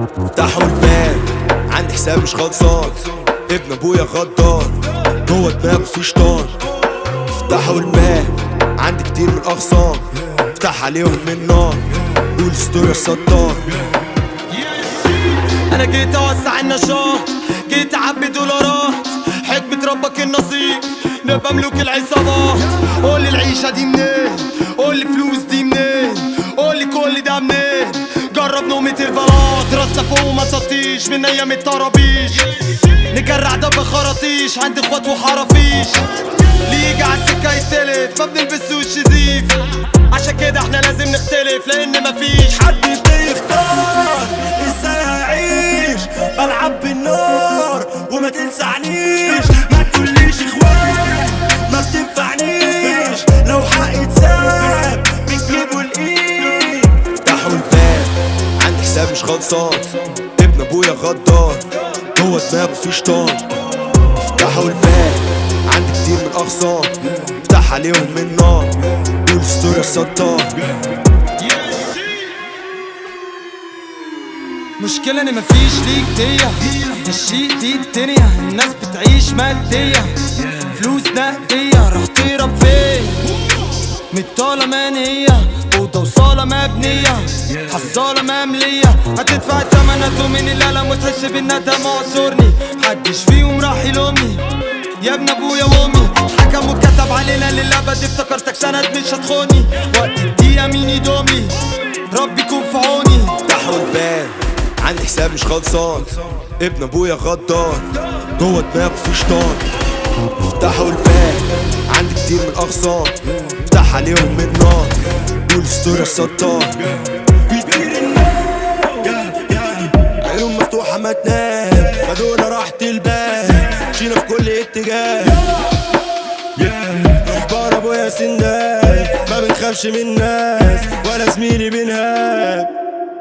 افتحوا الباب عندي حساب مش خلصان ابن ابويا غدار جوه دماغه في شيطان افتحوا الباب عندي كتير من الاغصان افتح عليهم من نار قول ستوري الستار انا جيت اوسع النشاط جيت اعبي دولارات حكمة ربك النصيب نبقى ملوك العصابات قول لي العيشة دي منين قول لي فلوس دي منين قول لي كل ده منين جرب نومة البلاط راسنا فوق وما تطيش من ايام الطرابيش نجرع دب خراطيش عندي اخوات وحرافيش اللي يجي على السكة يتلف ما بنلبسوش زيف عشان كده احنا لازم نختلف لان مفيش حد بيختار ازاي هعيش بلعب بالنار وما تنسعنيش ما تقوليش اخوان ما بتنفعنيش لو حقي اتساب بنجيبه الايد افتحوا الباب عندي حساب مش خلصان ابن ابويا غدار جوه دماغه في شيطان افتحوا الباب عندي كتير من الاغصان افتح عليهم من نار قول ستوري الستار مشكلة ان مفيش ليك دية الشيء دي الدنيا الناس بتعيش مادية فلوس نقدية راح تهرب فين متطالة منية أوضة وصالة مبنية حصالة مملية هتدفع التمن هتؤمن الألم وتحس بالندم اعذرني محدش فيهم راح يلومني يا ابن ابويا وامي حكم وكتب علينا للابد افتكرتك سند مش هتخوني وقت الدقيقة مين يدومي ربي يكون في عوني افتحوا الباب عندي حساب مش خلصان ابن ابويا غدار جوه دماغه في شيطان افتحوا الباب عندي كتير من الاغصان افتح عليهم من نار قول ستوري الستار بيطير النار عينهم مفتوحة ما تنام خدونا راحة البال مشينا في كل اتجاه ربنا ابويا سندال ما بنخافش من الناس ولا زميلي بنهاب